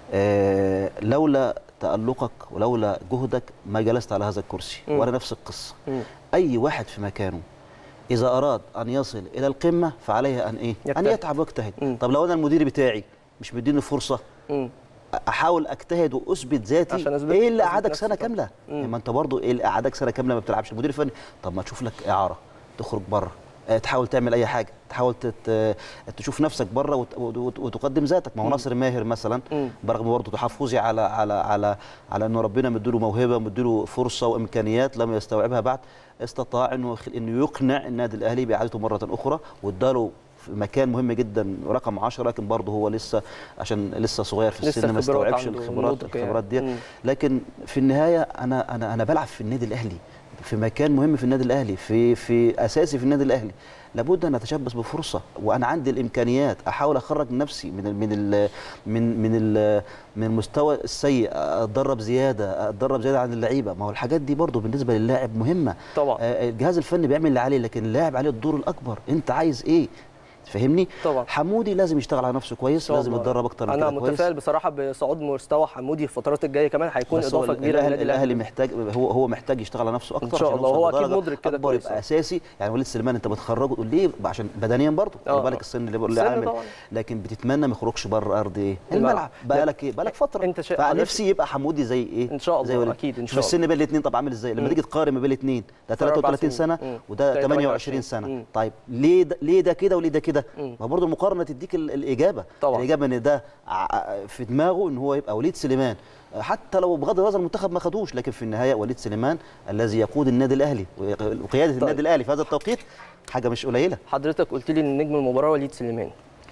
آه لولا تألقك ولولا جهدك ما جلست على هذا الكرسي مم. ولا نفس القصه مم. اي واحد في مكانه اذا اراد ان يصل الى القمه فعليه ان ايه ان يجتهد. يتعب ويجتهد مم. طب لو انا المدير بتاعي مش مديني فرصه مم. احاول اجتهد واثبت ذاتي عشان أثبت- ايه اللي أثبت قعدك نفسي سنه طبعا. كامله مم. ما انت برضو ايه اللي قعدك سنه كامله ما بتلعبش المدير الفني طب ما تشوف لك اعاره تخرج بره آه، تحاول تعمل اي حاجه تحاول تت... تشوف نفسك بره وت... وت... وتقدم ذاتك ما هو مم. ناصر ماهر مثلا مم. برغم برضه تحفظي على على على على انه ربنا مديله موهبه مديله فرصه وامكانيات لم يستوعبها بعد استطاع انه يخ- انه يقنع النادي الاهلي باعادته مره اخرى واداله في مكان مهم جدا رقم 10 لكن برضه هو لسه عشان لسه صغير في لسه السن ما الخبرات استوعبش عنده الخبرات نضج يعني. الخبرات دي مم. لكن في النهايه انا انا انا بلعب في النادي الاهلي في مكان مهم في النادي الاهلي في في اساسي في النادي الاهلي لابد ان اتشبث بفرصه وانا عندي الامكانيات احاول اخرج نفسي من ال من ال من من ال من المستوى السيء اتدرب زياده اتدرب زياده عن اللعيبه ما هو الحاجات دي برضو بالنسبه للاعب مهمه طبعا آه، الجهاز الفني بيعمل اللي عليه لكن اللاعب عليه الدور الاكبر انت عايز ايه فاهمني طبعا. حمودي لازم يشتغل على نفسه كويس لازم يتدرب اكتر من انا كده كويس متفائل بصراحه بصعود مستوى حمودي في الفترات الجايه كمان هيكون بس هو اضافه كبيره الاهلي, للنادي الأهلي محتاج هو هو محتاج يشتغل على نفسه اكتر إن شاء عشان الله، يوصل هو أكيد لدرجة مدرك كده أكبر كويس، يبقى آه. اساسي يعني وليد سليمان انت بتخرجه تقول ليه عشان بدنيا برضه آه، خلي بالك آه. السن اللي اللي السن عامل طبعاً. لكن بتتمنى ما يخرجش بره ارض ايه الملعب. الملعب بقى لك ايه بقى لك فتره أنت شا- فنفسي يبقى حمودي زي ايه إن شاء زي الله، وليد. أكيد إن شوف شاء السن بين الاثنين طب عامل ازاي لما مم. تيجي تقارن ما بين الاثنين ده فرق أربع 33 سنين. سنه مم. وده ده 28 مم. سنه طيب ليه ده ليه ده كده وليه ده كده مم. ما برضه المقارنه تديك ال- الاجابه طبعاً. الاجابه ان ده ع- في دماغه ان هو يبقى وليد سليمان حتى لو بغض النظر المنتخب ما خدوش لكن في النهايه وليد سليمان الذي يقود النادي الاهلي وقياده طيب. النادي الاهلي في هذا التوقيت حاجه مش قليله حضرتك قلت لي ان نجم المباراه وليد سليمان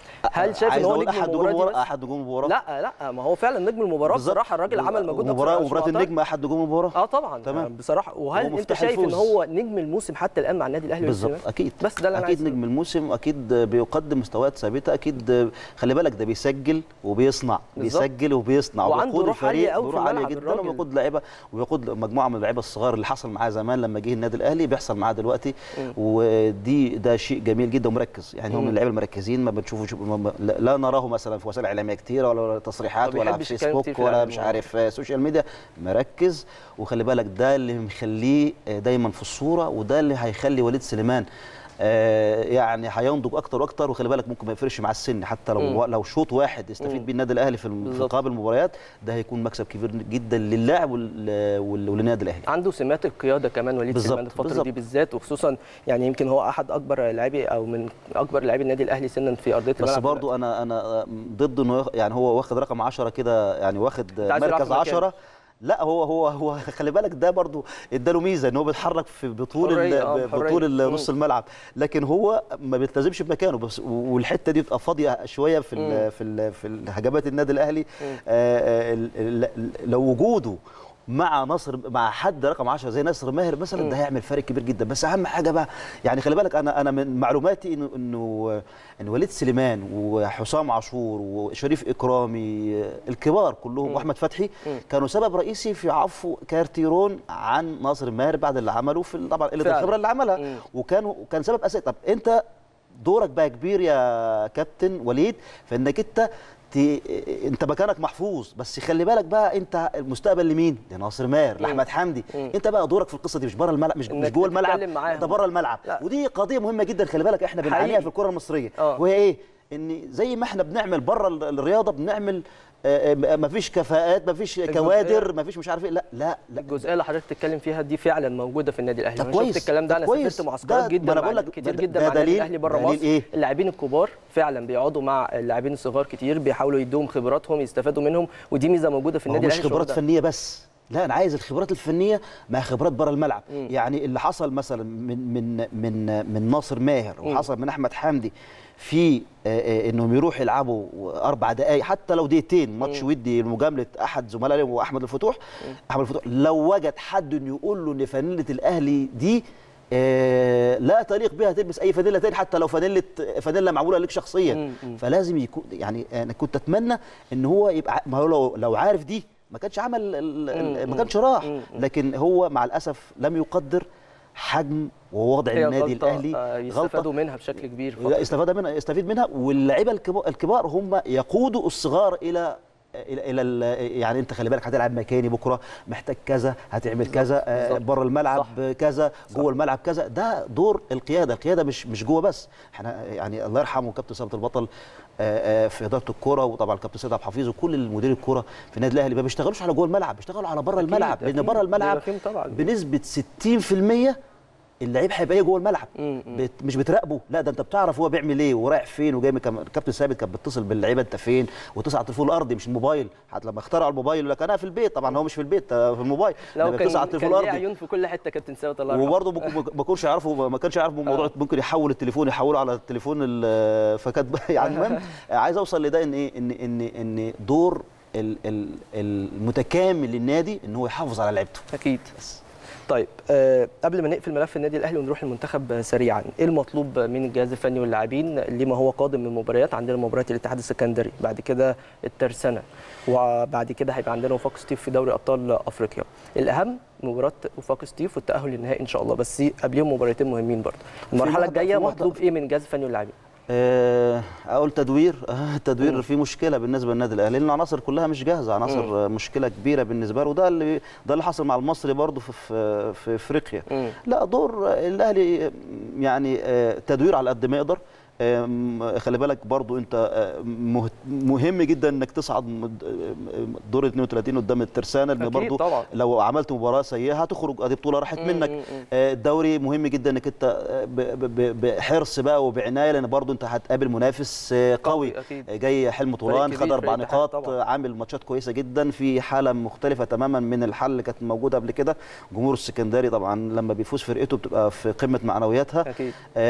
هل شايف ان عايز هو أقول نجم احد المباراه نجوم دي المباراه بس؟ احد نجوم المباراه لا لا ما هو فعلا نجم المباراه بالظبط. بصراحه الراجل عمل مجهود مباراه أكتر مباراه عشان النجم احد نجوم المباراه اه طبعا تمام. بصراحه هو وهل انت مفتاح شايف ان الفوز. هو نجم الموسم حتى الان مع النادي الاهلي بالظبط والسلام؟ اكيد بس ده اللي انا اكيد عايز نجم الموسم اكيد بيقدم مستويات ثابته اكيد خلي بالك ده بيسجل وبيصنع بالظبط. بيسجل وبيصنع وعنده وبيقود روح عالية الفريق أوي في بروح عاليه الملعب جدا الراجل. وبيقود لعيبه وبيقود مجموعه من اللعيبه الصغار اللي حصل معاه زمان لما جه النادي الاهلي بيحصل معاه دلوقتي مم. ودي ده شيء جميل جدا ومركز يعني هو مم. من اللعيبه المركزين ما بنشوفوش ما- ما- لا لا نراه مثلا في وسائل اعلاميه كتيره ولا تصريحات ما ولا بيحبش في يتكلم فيسبوك كتير في ولا الإعلام. مش عارف آه، سوشيال ميديا مركز وخلي بالك ده اللي مخليه آه، دايما في الصوره وده اللي هيخلي وليد سليمان آه، يعني هينضج اكتر واكتر وخلي بالك ممكن ما يفرقش مع السن حتى لو مم. لو شوط واحد مم. يستفيد بيه النادي الاهلي في الم- في بالظبط. قابل المباريات ده هيكون مكسب كبير جدا للاعب وال- وال- وللنادي الاهلي عنده سمات القياده كمان وليد بالظبط، سليمان الفتره بالظبط. دي بالذات وخصوصا يعني يمكن هو احد اكبر لاعبي او من اكبر لاعبي النادي الاهلي سنا في ارضيه بس الملعب برضو انا انا ضد انه ياخ- يعني هو واخد رقم 10 كده يعني واخد عايز يلعب مركز في مكانه. 10 لا هو هو هو خلي بالك ده برضو اداله ميزه ان هو بيتحرك في بطول حرية، ال- آه، بطول حرية. ال- نص الملعب لكن هو ما بيلتزمش بمكانه بس والحته دي بتبقى فاضيه شويه في مم. ال في ال في الهجمات النادي الاهلي مم. آه، آه، ال- ال- لو وجوده مع نصر مع حد رقم 10 زي نصر ماهر مثلا مم. ده هيعمل فرق كبير جدا بس اهم حاجه بقى يعني خلي بالك انا انا من معلوماتي انه انه ان وليد سليمان وحسام عاشور وشريف اكرامي الكبار كلهم مم. واحمد فتحي مم. كانوا سبب رئيسي في عفو كارتيرون عن ناصر ماهر بعد اللي عمله في طبعا قله فعلا. الخبره اللي عملها مم. وكانوا كان سبب اساسي طب انت دورك بقى كبير يا كابتن وليد في انك انت ت... انت مكانك محفوظ بس خلي بالك بقى انت المستقبل لمين؟ لناصر ماهر لاحمد حمدي مم. انت بقى دورك في القصه دي مش بره الملعب مش, إنك مش جوه الملعب تتكلم معاهم. ده بره الملعب لا. ودي قضيه مهمه جدا خلي بالك احنا بنعانيها حقيقي. في الكره المصريه آه. وهي ايه؟ ان زي ما احنا بنعمل بره ال- الرياضه بنعمل ما فيش كفاءات ما فيش الجزئية- كوادر ما فيش مش عارف ايه لا لا لا الجزئيه اللي حضرتك بتتكلم فيها دي فعلا موجوده في النادي الاهلي طب انا كويس، شفت الكلام ده طب انا كويس. سافرت معسكرات ده- جدا ما أنا مع بقول لك كتير ده- جدا ده مع النادي دليل- الاهلي بره دليل مصر إيه؟ اللاعبين الكبار فعلا بيقعدوا مع اللاعبين الصغار كتير بيحاولوا يدوهم خبراتهم يستفادوا منهم ودي ميزه موجوده في ما هو النادي مش الاهلي خبرات الشغل ده. فنيه بس لا انا عايز الخبرات الفنيه مع خبرات بره الملعب مم. يعني اللي حصل مثلا من من من من ناصر ماهر مم. وحصل من احمد حمدي في آه، آه، انهم يروحوا يلعبوا اربع دقائق حتى لو دقيقتين ماتش مم. ودي لمجامله احد زملائه واحمد الفتوح احمد الفتوح لو وجد حد إنه يقول له ان فانيله الاهلي دي آه، لا تليق بها تلبس اي فانيله تاني حتى لو فانيله فانيله معموله لك شخصيا مم. مم. فلازم يكون يعني انا كنت اتمنى ان هو يبقى ما هو لو, لو عارف دي ما كانش عمل ال- ال- مم. ما كانش راح مم. لكن هو مع الاسف لم يقدر حجم ووضع هي النادي غلطة، الاهلي آه، يستفادوا منها بشكل كبير لا، يستفاد منها يستفيد منها واللعيبه الكبا- الكبار هم يقودوا الصغار الى الى الى ال- يعني انت خلي بالك هتلعب مكاني بكره محتاج كذا هتعمل كذا آه، بالظبط. بره الملعب صح. كذا جوه الملعب كذا ده دور القياده القياده مش مش جوه بس احنا يعني الله يرحمه كابتن ثابت البطل آه، آه، في اداره الكوره وطبعا الكابتن سيد عبد الحفيظ وكل المدير الكوره في النادي الاهلي ما بيشتغلوش على جوه الملعب بيشتغلوا على بره أكيد، الملعب لان أكيد. بره الملعب بيبقى فيهم طبعا. بنسبه 60% اللعيب هيبقى ايه جوه الملعب مم، مم. بت مش بتراقبه لا ده انت بتعرف هو بيعمل ايه ورايح فين وجاي من كام الكابتن ثابت كان بيتصل باللعيبه انت فين وتصل على التليفون الارضي مش الموبايل حتى لما اخترعوا الموبايل يقول لك انا في البيت طبعا هو مش في البيت آه، في الموبايل لو لما كان بتصل على التليفون كان ليه الارضي عيون في كل حته كابتن ثابت الله يرحمه وبرضه ما كانش يعرفوا ما كانش يعرفوا موضوع ممكن يحول التليفون يحوله على التليفون ال- فكانت يعني المهم عايز اوصل لده ان ايه ان ان ان دور ال- ال- المتكامل للنادي ان هو يحافظ على لعيبته اكيد طيب آه قبل ما نقفل ملف النادي الاهلي ونروح المنتخب آه، سريعا ايه المطلوب من الجهاز الفني واللاعبين لما هو قادم من مباريات عندنا مباريات الاتحاد السكندري بعد كده الترسانه وبعد كده هيبقى عندنا وفاق ستيف في دوري ابطال افريقيا الاهم مباراه وفاق ستيف والتاهل للنهائي ان شاء الله بس قبليهم مباراتين مهمين برضه المرحله واحدة- الجايه في واحدة- مطلوب ايه من الجهاز الفني واللاعبين آه، اقول تدوير آه، التدوير فيه مشكله بالنسبه للنادي الاهلي لان العناصر كلها مش جاهزه عناصر آه، مشكله كبيره بالنسبه له وده اللي ده اللي حصل مع المصري برضه في في, في افريقيا مم. لا دور الاهلي يعني آه، تدوير على قد ما يقدر آم، خلي بالك برضو انت آه، مه- مهم جدا انك تصعد مد- آه، دور 32 قدام الترسانه لان أكيد برضو طبعا. لو عملت مباراه سيئه هتخرج ادي بطوله راحت مم، منك مم، مم. آه، الدوري مهم جدا انك انت آه، ب- ب- ب- بحرص بقى وبعنايه لان برضو انت هتقابل منافس آه، قوي قوي، أكيد. آه، جاي حلم طولان كبير خد في اربع الاتحاد نقاط طبعاً. آه، عامل ماتشات كويسه جدا في حاله مختلفه تماما من الحل اللي كانت موجوده قبل كده جمهور السكندري طبعا لما بيفوز فرقته بتبقى في قمه معنوياتها اكيد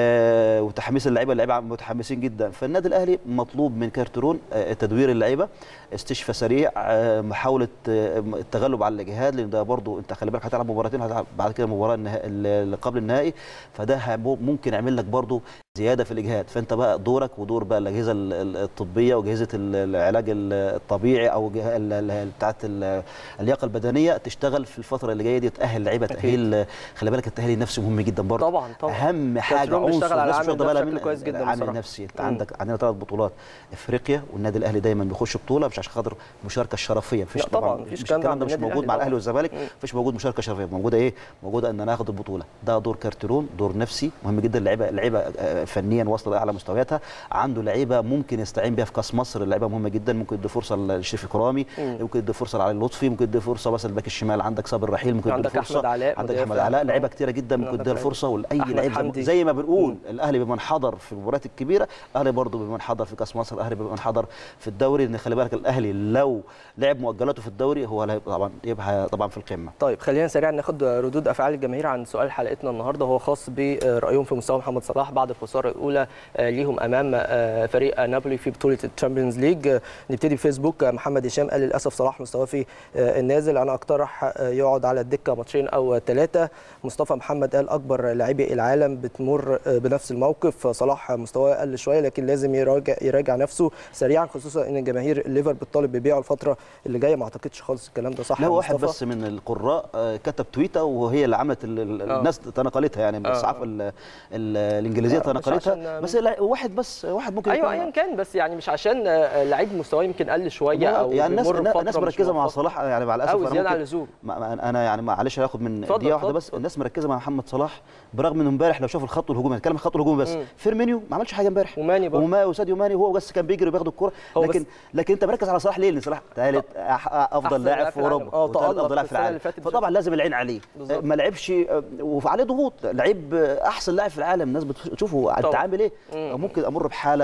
آه وتحميس اللعيبه اللعيبه متحمسين جدا فالنادي الاهلي مطلوب من كارترون آه تدوير اللعيبه استشفاء سريع آه محاوله آه التغلب على الاجهاد لان ده برضو انت خلي بالك هتلعب مباراتين هتلعب بعد كده مباراه النها- اللي قبل النهائي فده ه- ممكن يعمل لك برضو زياده في الاجهاد فانت بقى دورك ودور بقى الاجهزه ال- ال- الطبيه واجهزه ال- العلاج ال- الطبيعي او جه- ال- ال- بتاعه ال- اللياقه البدنيه تشتغل في الفتره اللي جايه دي تاهل لعيبه أكيد. تاهيل خلي بالك التاهيل النفسي مهم جدا برضه طبعا طبعا اهم حاجه كاترون عنصر بيشتغل على الناس مش العامل واخده ده بالها بشكل من كويس جدا العامل بصراحة. النفسي انت مم. عندك عندنا ثلاث بطولات افريقيا والنادي الاهلي دايما بيخش بطوله مش عشان خاطر المشاركه الشرفيه مفيش لا طبعاً، طبعا مفيش مش الكلام ده الكلام ده عند مش النادي موجود الأهلي مع طبعاً. الاهلي والزمالك مم. مفيش موجود مشاركه شرفيه موجوده ايه موجوده ان انا اخد البطوله ده دور كارترون دور نفسي مهم جدا اللعيبه اللعيبه آه، فنيا واصله لاعلى مستوياتها عنده لعيبه ممكن يستعين بيها في كاس مصر اللعيبه مهمه جدا ممكن يدي فرصه للشريف اكرامي مم. ممكن يدي فرصه لعلي لطفي ممكن يدي فرصه مثلا الباك الشمال عندك صابر رحيل ممكن يدي عندك فرصه أحمد علاء عندك مدافع. احمد علاء لعيبه كتيره جدا ممكن عندك يديها لعيبة. الفرصه ولاي أحمد لعيب حمدي. زي ما بنقول الاهلي بمن حضر في المباريات الكبيره الاهلي برضه بمن حضر في كاس مصر الاهلي بمن حضر في الدوري ان خلي بالك الاهلي لو لعب مؤجلاته في الدوري هو اللي هيبقى طبعا يبقى طبعا في القمه طيب خلينا سريعا ناخد ردود افعال الجماهير عن سؤال حلقتنا النهارده هو خاص برايهم في مستوى محمد صلاح بعد الخساره الاولى آه، ليهم امام آه، فريق نابولي في بطوله الشامبيونز ليج آه، نبتدي بفيسبوك آه، محمد هشام قال للاسف صلاح مستواه في آه، النازل انا اقترح آه، يقعد على الدكه ماتشين او ثلاثه مصطفى محمد قال اكبر لاعبي العالم بتمر آه، بنفس الموقف صلاح مستواه قل شويه لكن لازم يراجع يراجع نفسه سريعا خصوصا ان جماهير الليفر بتطالب ببيعه الفتره اللي جايه ما اعتقدش خالص الكلام ده صح لا يا واحد مصطفى؟ بس من القراء آه، كتب تويته وهي اللي عملت ال- ال- آه. الناس تناقلتها يعني آه، الصحافه ال- ال- الانجليزيه لا، مش تناقلتها عشان- بس لا واحد بس واحد ممكن ايوه يكون- ايا كان بس يعني مش عشان آه، لعيب مستواه يمكن قل شويه او يعني الناس بيمر بفترة الناس مش مركزه مع موفقة. صلاح يعني مع الاسف او أنا زياده ممكن- عن اللزوم ما- ما- انا يعني معلش هاخد من اتفضل، دقيقه واحده اتفضل، بس اتفضل. الناس مركزه مع محمد صلاح برغم انه امبارح لو شافوا الخط الهجومي هنتكلم عن الخط الهجومي بس مم. فيرمينيو ما عملش حاجه امبارح وماني برضه. وما وساديو ماني هو بس كان بيجري وبياخد الكوره هو لكن بس- لكن انت مركز على صلاح ليه؟ لان صلاح ثالث افضل أحسن لاعب لاعب في في العالم. اوروبا اه، وثالث تألق افضل لاعب في السنة العالم اللي فاتت فطبعا لازم العين عليه بالظبط. ما لعبش وعليه ضغوط لعيب احسن لاعب في العالم الناس بتشوفه انت طبعا. عامل ايه مم. ممكن امر بحاله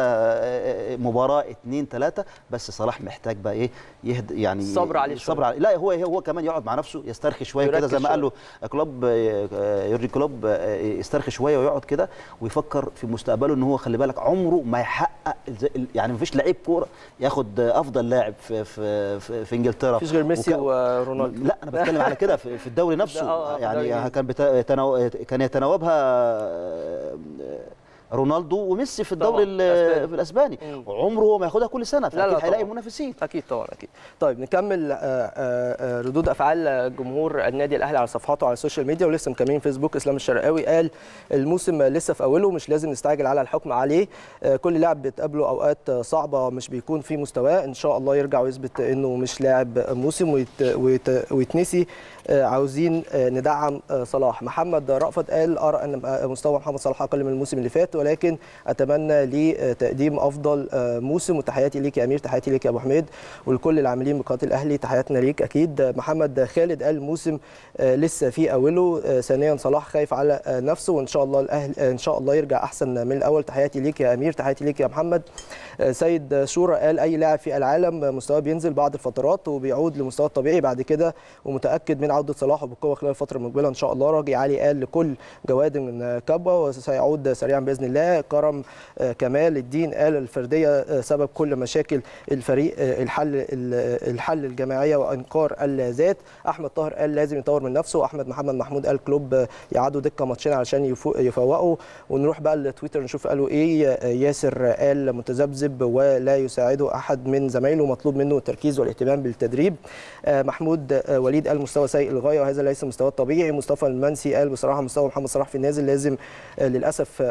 مباراه اثنين ثلاثه بس صلاح محتاج بقى ايه يهد يعني الصبر عليه الصبر شوية. عليه لا هو هو كمان يقعد مع نفسه يسترخي شويه كده يركز زي ما قال شوية. له كلوب آه، يورجن كلوب آه، يسترخي شويه ويقعد كده ويفكر في مستقبله ان هو خلي بالك عمره ما يحقق زي- يعني مفيش لعيب كوره ياخد آه، افضل لاعب في في في, في انجلترا مفيش غير ميسي وك- ورونالدو لا انا بتكلم على كده في في الدوري نفسه آه، آه، في الدوري يعني كان بتا... يتناو... كان يتناوبها آه، رونالدو وميسي في الدوري طبعاً، ال- أسباني. في الاسباني مم. وعمره هو ما ياخدها كل سنه لا، لا، فاكيد هيلاقي طبعاً. منافسين اكيد طبعا اكيد طيب نكمل آه، آه، آه، ردود افعال جمهور النادي الاهلي على صفحاته على السوشيال ميديا ولسه مكملين فيسبوك اسلام الشرقاوي قال الموسم لسه في اوله مش لازم نستعجل على الحكم عليه آه، كل لاعب بتقابله اوقات صعبه مش بيكون في مستواه ان شاء الله يرجع ويثبت انه مش لاعب موسم ويت ويت ويتنسي آه، عاوزين آه، ندعم آه، صلاح محمد رأفت قال ارى ان آه، مستوى محمد صلاح اقل من الموسم اللي فات ولكن اتمنى ليه آه، تقديم افضل آه، موسم وتحياتي ليك يا امير تحياتي ليك يا ابو حميد ولكل العاملين بقناه الاهلي تحياتنا ليك اكيد آه، محمد خالد قال الموسم آه، لسه في اوله آه، ثانيا صلاح خايف على آه، نفسه وان شاء الله الاهل آه، ان شاء الله يرجع احسن من الاول تحياتي ليك يا امير تحياتي ليك يا محمد آه، سيد شورى قال اي لاعب في العالم آه، مستواه بينزل بعض الفترات وبيعود لمستواه الطبيعي بعد كده ومتاكد من عوده صلاح وبالقوه خلال الفتره المقبله ان شاء الله راجي علي قال لكل جواد من آه، كبوه وسيعود سريعا باذن الله كرم آه، كمال الدين قال الفرديه آه، سبب كل مشاكل الفريق آه، الحل ال- الحل الجماعيه وانكار الذات احمد طاهر قال لازم يطور من نفسه احمد محمد محمود قال كلوب آه، يعادوا دكه ماتشين علشان يفو- يفوقوا ونروح بقى لتويتر نشوف قالوا ايه آه، ياسر قال متذبذب ولا يساعده احد من زمايله مطلوب منه التركيز والاهتمام بالتدريب آه، محمود آه، وليد قال مستوى سيء للغايه وهذا ليس مستواه الطبيعي مصطفى المنسي قال بصراحه مستوى محمد صلاح في النازل لازم آه، للاسف آه، ربنا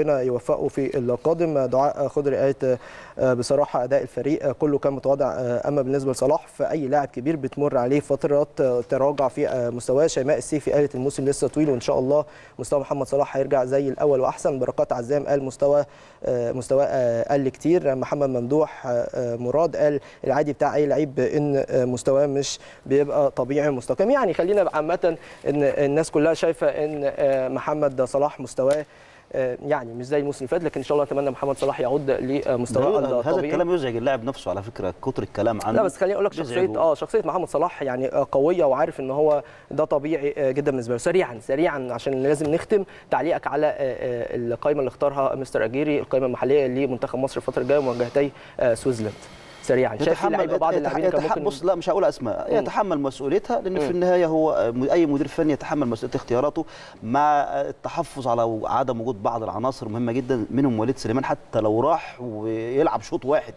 ربنا يوفقه في القادم دعاء خضر قالت بصراحه اداء الفريق كله كان متواضع اما بالنسبه لصلاح فاي لاعب كبير بتمر عليه فترات تراجع في مستواه شيماء السيفي قالت الموسم لسه طويل وان شاء الله مستوى محمد صلاح هيرجع زي الاول واحسن بركات عزام قال مستوى مستواه قل كتير محمد ممدوح مراد قال العادي بتاع اي لعيب ان مستواه مش بيبقى طبيعي مستقيم يعني خلينا عامه ان الناس كلها شايفه ان محمد صلاح مستواه يعني مش زي الموسم اللي فات لكن ان شاء الله اتمنى محمد صلاح يعود لمستواه هذا الطبيعي الكلام يزعج اللاعب نفسه على فكره كتر الكلام عنه لا بس خليني اقول لك شخصيه اه شخصيه محمد صلاح يعني قويه وعارف ان هو ده طبيعي جدا بالنسبه له سريعا سريعا عشان لازم نختم تعليقك على القائمه اللي اختارها مستر اجيري القائمه المحليه لمنتخب مصر الفتره الجايه ومواجهتي سويسرلاند سريعا شايف في لعيبه بعض اللاعبين كان ممكن بص لا مش هقول اسماء يتحمل مسؤوليتها لان في النهايه هو اي مدير فني يتحمل مسؤوليه اختياراته مع التحفظ على عدم وجود بعض العناصر مهمه جدا منهم وليد سليمان حتى لو راح ويلعب شوط واحد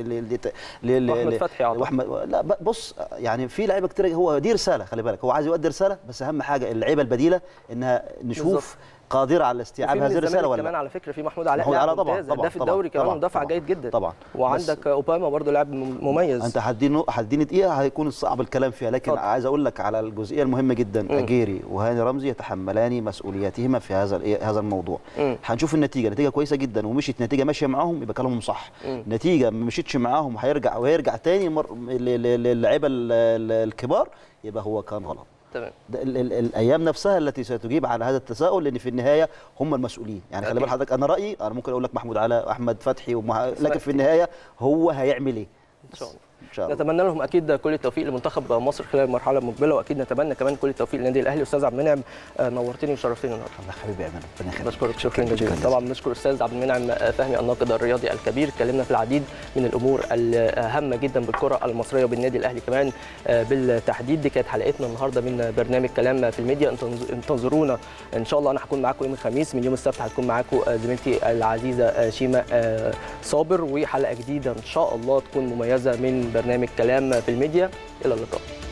واحمد فتحي واحمد لا بص يعني في لعيبه كتير هو دي رساله خلي بالك هو عايز يؤدي رساله بس اهم حاجه اللعيبه البديله انها نشوف بالزبط. قادره على استيعاب هذه الرساله ولا كمان على فكره في محمود علاء لاعب طبعا ممتاز ده في الدوري كمان مدافع جيد جدا طبعا وعندك اوباما برضه لاعب مميز انت هتديني هتديني دقيقه هيكون صعب الكلام فيها لكن طبعا. عايز اقول لك على الجزئيه المهمه جدا م. اجيري وهاني رمزي يتحملان مسؤولياتهما في هذا هذا الموضوع م. هنشوف النتيجه نتيجه كويسه جدا ومشيت نتيجه ماشيه معاهم يبقى كلامهم صح م. نتيجه ما مشيتش معاهم وهيرجع وهيرجع تاني مر... للعيبه الكبار يبقى هو كان غلط تمام ال ال الايام نفسها التي ستجيب على هذا التساؤل لان في النهايه هم المسؤولين يعني خلي بال حضرتك انا رايي انا ممكن اقول لك محمود علاء احمد فتحي ومع... لكن في النهايه هو هيعمل ايه ان شاء الله نتمنى لهم اكيد كل التوفيق لمنتخب مصر خلال المرحله المقبله واكيد نتمنى كمان كل التوفيق للنادي الاهلي استاذ عبد المنعم نورتني وشرفتني النهارده الله حبيبي يا ربنا يخليك بشكرك شكرا جزيلا طبعا بنشكر الاستاذ عبد المنعم فهمي الناقد الرياضي الكبير اتكلمنا في العديد من الامور الهامه جدا بالكره المصريه وبالنادي الاهلي كمان بالتحديد دي كانت حلقتنا النهارده من برنامج كلام في الميديا انتظرونا ان شاء الله انا هكون معاكم يوم الخميس من يوم السبت هتكون معاكم زميلتي العزيزه شيماء صابر وحلقه جديده ان شاء الله تكون مميزه من برنامج كلام في الميديا الى اللقاء